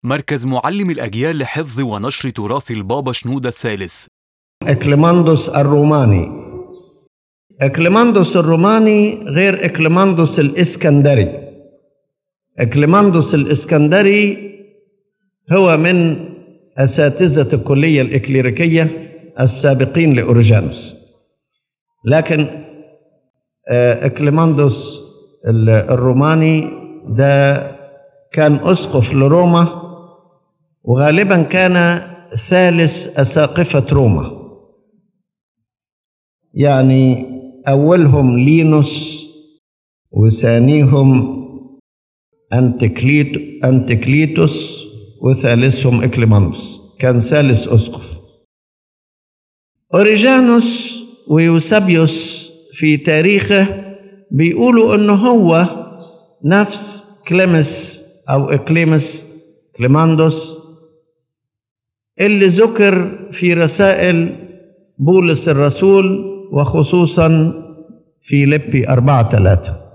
مركز معلم الأجيال لحفظ ونشر تراث البابا شنودة الثالث إكليماندوس الروماني إكليماندوس الروماني غير إكليماندوس الإسكندري إكليماندوس الإسكندري هو من أساتذة الكلية الإكليريكية السابقين لأوريجانوس لكن آه، إكليماندوس ال- الروماني ده كان أسقف لروما وغالبا كان ثالث أساقفة روما يعني أولهم لينوس وثانيهم أنتكليت أنتكليتوس وثالثهم إكليماندوس كان ثالث أسقف أوريجانوس ويوسابيوس في تاريخه بيقولوا إنه هو نفس كليمس أو إكليمس كليماندوس اللي ذكر في رسائل بولس الرسول وخصوصا في لبي أربعة ثلاثة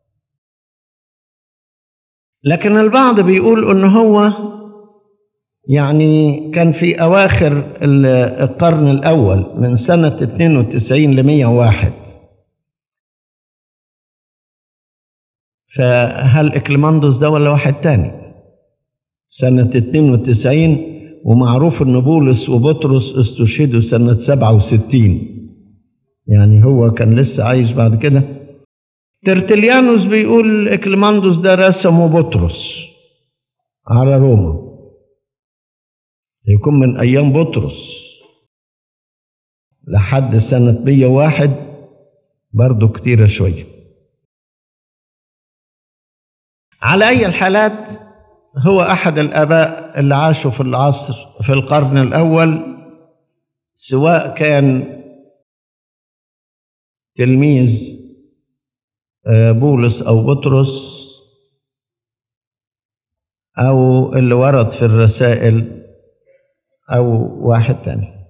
لكن البعض بيقول إن هو يعني كان في أواخر ال- القرن الأول من سنة 92 ل 101 فهل إكليماندوس ده ولا واحد تاني سنة 92 ومعروف ان بولس وبطرس استشهدوا سنة 67 يعني هو كان لسه عايش بعد كده ترتليانوس بيقول اكليماندوس ده رسمه بطرس على روما يكون من ايام بطرس لحد سنة 101 برضو كتيرة شوية على أي الحالات هو أحد الآباء اللي عاشوا في العصر في القرن الأول سواء كان تلميذ آه، بولس أو بطرس أو اللي ورد في الرسائل أو واحد تاني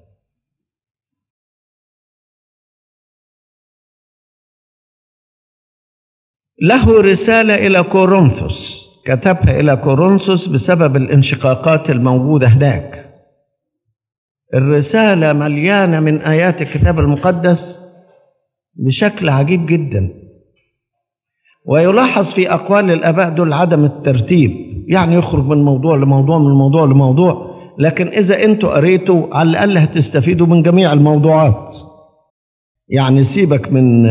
له رسالة إلى كورنثوس كتبها إلى كورنثوس بسبب الانشقاقات الموجودة هناك الرسالة مليانة من آيات الكتاب المقدس بشكل عجيب جدا ويلاحظ في أقوال الآباء دول عدم الترتيب يعني يخرج من موضوع لموضوع من موضوع لموضوع لكن إذا أنتوا قريتوا على الأقل هتستفيدوا من جميع الموضوعات يعني سيبك من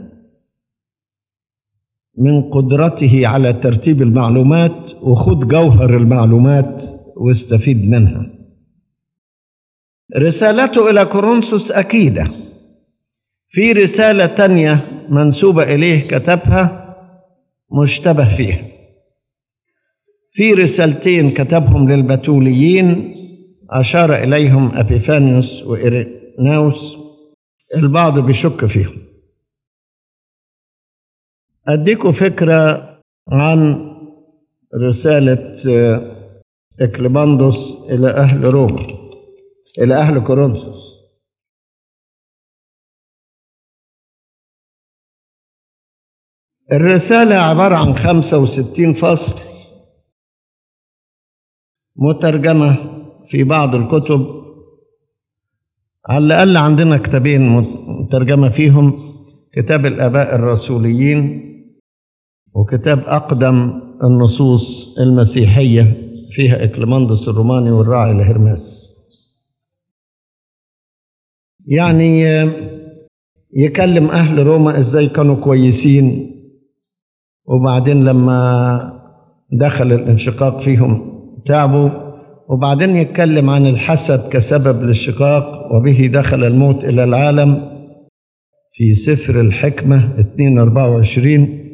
من قدرته على ترتيب المعلومات وخد جوهر المعلومات واستفيد منها رسالته إلى كورنثوس أكيدة في رسالة تانية منسوبة إليه كتبها مشتبه فيها في رسالتين كتبهم للبتوليين أشار إليهم أبيفانيوس وإيريناوس البعض بيشك فيهم أديكم فكرة عن رسالة آه، إكليماندوس إلى أهل روما إلى أهل كورنثوس الرسالة عبارة عن 65 فصل مترجمة في بعض الكتب على الأقل عندنا كتابين مترجمة فيهم كتاب الآباء الرسوليين وكتاب أقدم النصوص المسيحية فيها إكليماندوس الروماني والراعي لهرماس يعني آه، يكلم أهل روما إزاي كانوا كويسين وبعدين لما دخل الانشقاق فيهم تعبوا وبعدين يتكلم عن الحسد كسبب للشقاق وبه دخل الموت إلى العالم في سفر الحكمة 224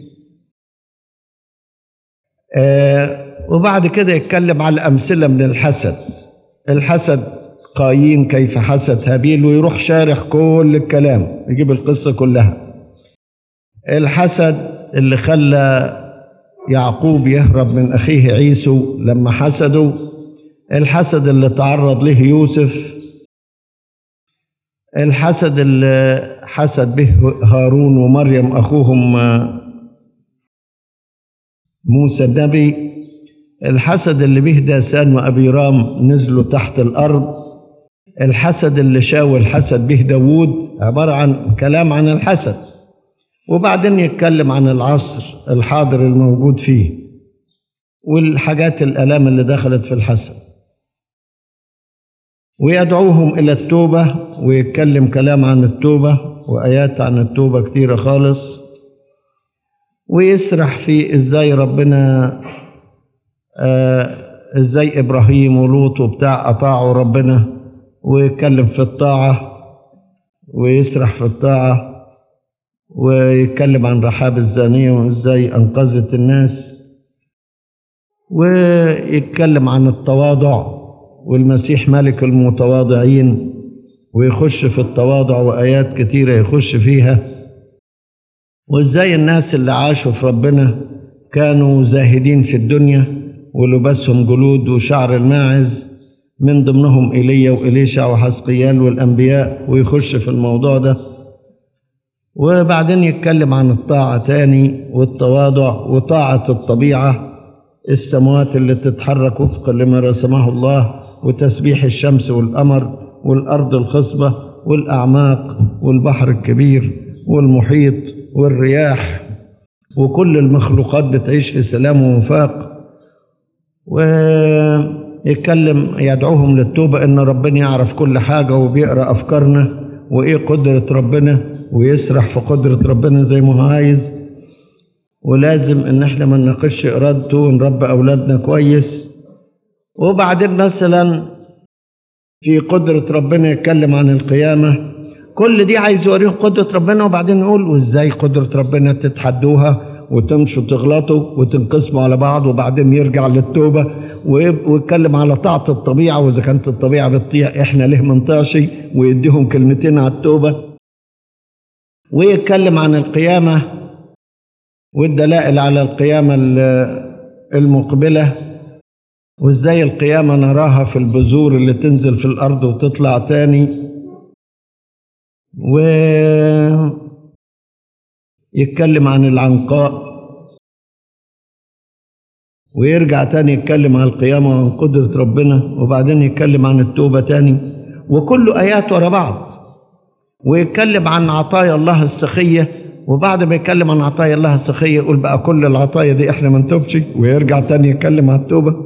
آه وبعد كده يتكلم على أمثلة من الحسد الحسد قايين كيف حسد هابيل ويروح شارح كل الكلام يجيب القصة كلها الحسد اللي خلى يعقوب يهرب من أخيه عيسو لما حسده الحسد اللي تعرض له يوسف الحسد اللي حسد به هارون ومريم أخوهم آه، موسى النبي الحسد اللي به داسان وأبيرام نزلوا تحت الأرض الحسد اللي شاول حسد به داوود عبارة عن كلام عن الحسد وبعدين يتكلم عن العصر الحاضر الموجود فيه والحاجات الآلام اللي دخلت في الحسد ويدعوهم إلى التوبة ويتكلم كلام عن التوبة وآيات عن التوبة كتيرة خالص ويسرح في إزاي ربنا آه إزاي إبراهيم ولوط وبتاع أطاعوا ربنا ويتكلم في الطاعة ويسرح في الطاعة ويتكلم عن رحاب الزانية وإزاي أنقذت الناس ويتكلم عن التواضع والمسيح ملك المتواضعين ويخش في التواضع وآيات كتيرة يخش فيها وإزاي الناس اللي عاشوا في ربنا كانوا زاهدين في الدنيا ولبسهم جلود وشعر الماعز من ضمنهم ايليا وإليشع وحسقيال والأنبياء ويخش في الموضوع ده وبعدين يتكلم عن الطاعة تاني والتواضع وطاعة الطبيعة السماوات اللي تتحرك وفقا لما رسمه الله وتسبيح الشمس والقمر والأرض الخصبة والأعماق والبحر الكبير والمحيط والرياح وكل المخلوقات بتعيش في سلام ووفاق ويتكلم يدعوهم للتوبة إن ربنا يعرف كل حاجة وبيقرأ أفكارنا وإيه قدرة ربنا ويسرح في قدرة ربنا زي ما هو عايز ولازم إن إحنا ما نناقش إرادته ونربي أولادنا كويس وبعدين مثلا في قدرة ربنا يتكلم عن القيامة كل دي عايز يوريهم قدرة ربنا وبعدين يقول وإزاي قدرة ربنا تتحدوها وتمشوا تغلطوا وتنقسموا على بعض وبعدين يرجع للتوبة ويتكلم على طاعة الطبيعة وإذا كانت الطبيعة بتطيع إحنا ليه ما نطيعش ويديهم كلمتين على التوبة ويتكلم عن القيامة والدلائل على القيامة المقبلة وإزاي القيامة نراها في البذور اللي تنزل في الأرض وتطلع تاني و يتكلم عن العنقاء ويرجع تاني يتكلم عن القيامة وعن قدرة ربنا وبعدين يتكلم عن التوبة تاني وكله آيات ورا بعض ويتكلم عن عطايا الله السخية وبعد ما يتكلم عن عطايا الله السخية يقول بقى كل العطايا دي احنا ما نتوبش ويرجع تاني يتكلم عن التوبة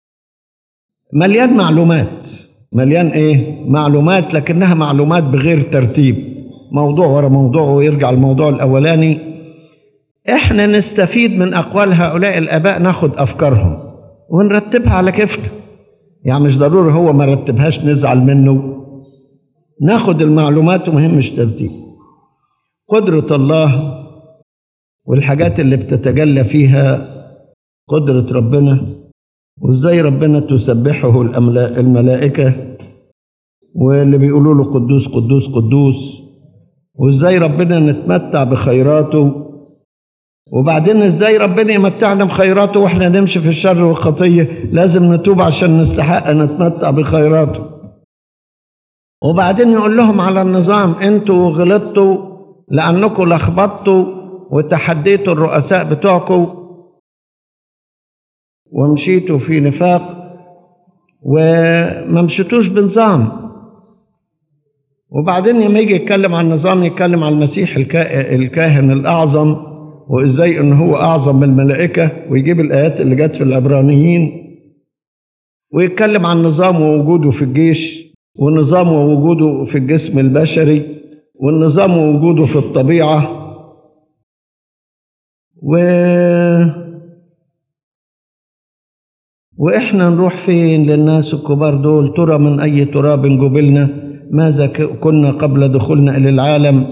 مليان معلومات مليان ايه معلومات لكنها معلومات بغير ترتيب موضوع ورا موضوع ويرجع الموضوع الأولاني احنا نستفيد من أقوال هؤلاء الآباء ناخد أفكارهم ونرتبها على كيفنا يعني مش ضروري هو ما رتبهاش نزعل منه ناخد المعلومات ومهمش ترتيب قدرة الله والحاجات اللي بتتجلى فيها قدرة ربنا وازاي ربنا تسبحه الملائكة واللي بيقولوا له قدوس قدوس قدوس وازاي ربنا نتمتع بخيراته وبعدين ازاي ربنا يمتعنا بخيراته واحنا نمشي في الشر والخطيه لازم نتوب عشان نستحق نتمتع بخيراته وبعدين يقول لهم على النظام انتوا غلطتوا لانكم لخبطتوا وتحديتوا الرؤساء بتوعكم ومشيتوا في نفاق وما مشيتوش بنظام وبعدين لما يجي يتكلم عن النظام يتكلم عن المسيح الكا... الكاهن الأعظم وإزاي إن هو أعظم من الملائكة ويجيب الآيات اللي جت في العبرانيين ويتكلم عن نظام ووجوده في الجيش ونظام ووجوده في الجسم البشري والنظام ووجوده في الطبيعة و وإحنا نروح فين للناس الكبار دول ترى من أي تراب جبلنا ماذا كنا قبل دخولنا إلى العالم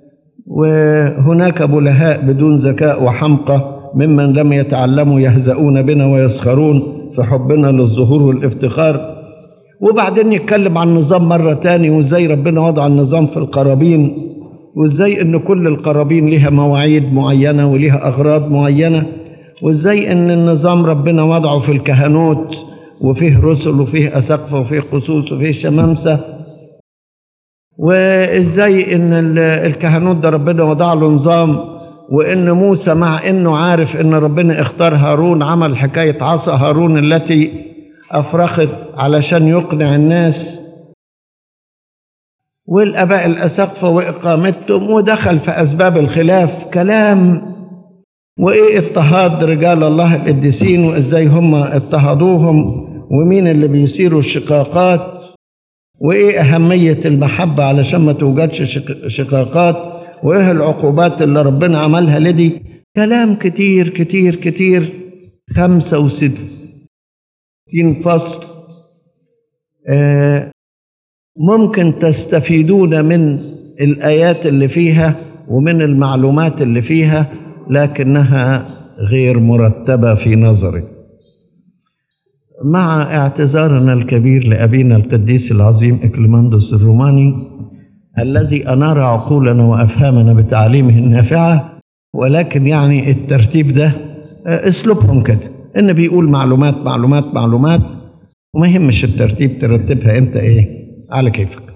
وهناك بلهاء بدون ذكاء وحمقى ممن لم يتعلموا يهزؤون بنا ويسخرون في حبنا للظهور والافتخار وبعدين يتكلم عن النظام مرة تاني وازاي ربنا وضع النظام في القرابين وازاي ان كل القرابين لها مواعيد معينة ولها اغراض معينة وازاي ان النظام ربنا وضعه في الكهنوت وفيه رسل وفيه اساقفه وفيه قصوص وفيه شمامسه وازاي ان الكهنوت ده ربنا وضع له نظام وإن موسى مع إنه عارف إن ربنا اختار هارون عمل حكاية عصا هارون التي أفرخت علشان يقنع الناس والآباء الأسقفة وإقامتهم ودخل في أسباب الخلاف كلام وإيه اضطهاد رجال الله القديسين وإزاي هم اضطهدوهم ومين اللي بيثيروا الشقاقات وإيه أهمية المحبة علشان ما توجدش شق- شقاقات وإيه العقوبات اللي ربنا عملها لدي كلام كتير كتير كتير خمسة وستين فصل آه ممكن تستفيدون من الآيات اللي فيها ومن المعلومات اللي فيها لكنها غير مرتبة في نظري مع اعتذارنا الكبير لأبينا القديس العظيم إكليماندوس الروماني الذي أنار عقولنا وأفهامنا بتعليمه النافعة ولكن يعني الترتيب ده آه، أسلوبهم كده إن بيقول معلومات معلومات معلومات وما يهمش الترتيب ترتبها أنت إيه على كيفك